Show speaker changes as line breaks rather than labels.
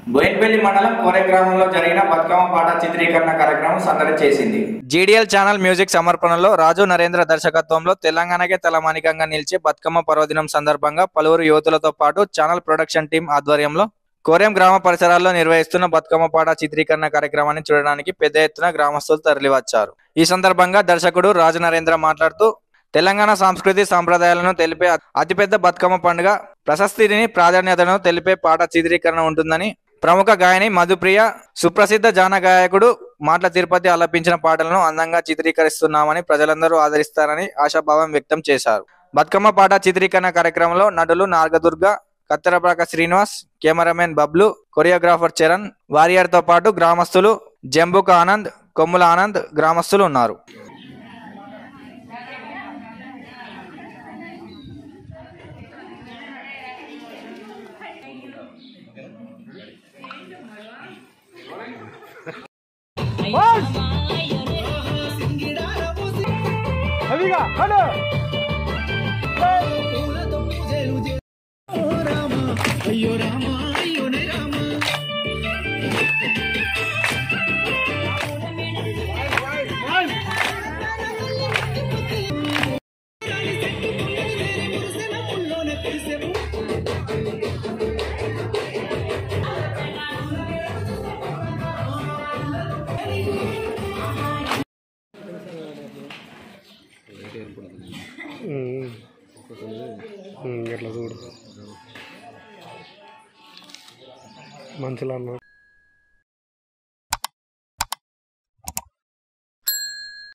బోయిన్పల్లి మండలం కోరే గ్రామంలో జరిగిన బతుకమ్మ పాట చిత్రీకరణ కార్యక్రమం సందడి చేసింది జీడిఎల్ ఛానల్ మ్యూజిక్ సమర్పణలో రాజు నరేంద్ర దర్శకత్వంలో తెలంగాణకే తలమానికంగా నిలిచి బతుకమ్మ పర్వదినం సందర్భంగా పలువురు యువతులతో పాటు ఛానల్ ప్రొడక్షన్ టీం ఆధ్వర్యంలో కోరెం గ్రామ పరిసరాల్లో నిర్వహిస్తున్న బతుకమ్మ పాట చిత్రీకరణ కార్యక్రమాన్ని చూడడానికి పెద్ద ఎత్తున గ్రామస్తులు తరలివచ్చారు ఈ సందర్భంగా దర్శకుడు రాజు నరేంద్ర మాట్లాడుతూ తెలంగాణ సంస్కృతి సాంప్రదాయాలను తెలిపే అతిపెద్ద బతుకమ్మ పండుగ ప్రశస్తిని ప్రాధాన్యతను తెలిపే పాట చిత్రీకరణ ఉంటుందని ప్రముఖ గాయని మధుప్రియ సుప్రసిద్ధ జాన గాయకుడు మాటల తిరుపతి ఆలపించిన పాటలను అందంగా చిత్రీకరిస్తున్నామని ప్రజలందరూ ఆదరిస్తారని ఆశాభావం వ్యక్తం చేశారు బతుకమ్మ పాట చిత్రీకరణ కార్యక్రమంలో నటులు నాగదుర్గ కత్తెరపాక శ్రీనివాస్ కెమెరామెన్ బబ్లు కొరియోగ్రాఫర్ చరణ్ వారియర్ తో పాటు గ్రామస్తులు జంబుక ఆనంద్ కొమ్ముల ఆనంద్ గ్రామస్తులు ఉన్నారు
ఎట్లా చూడు మంచిగా అన్నా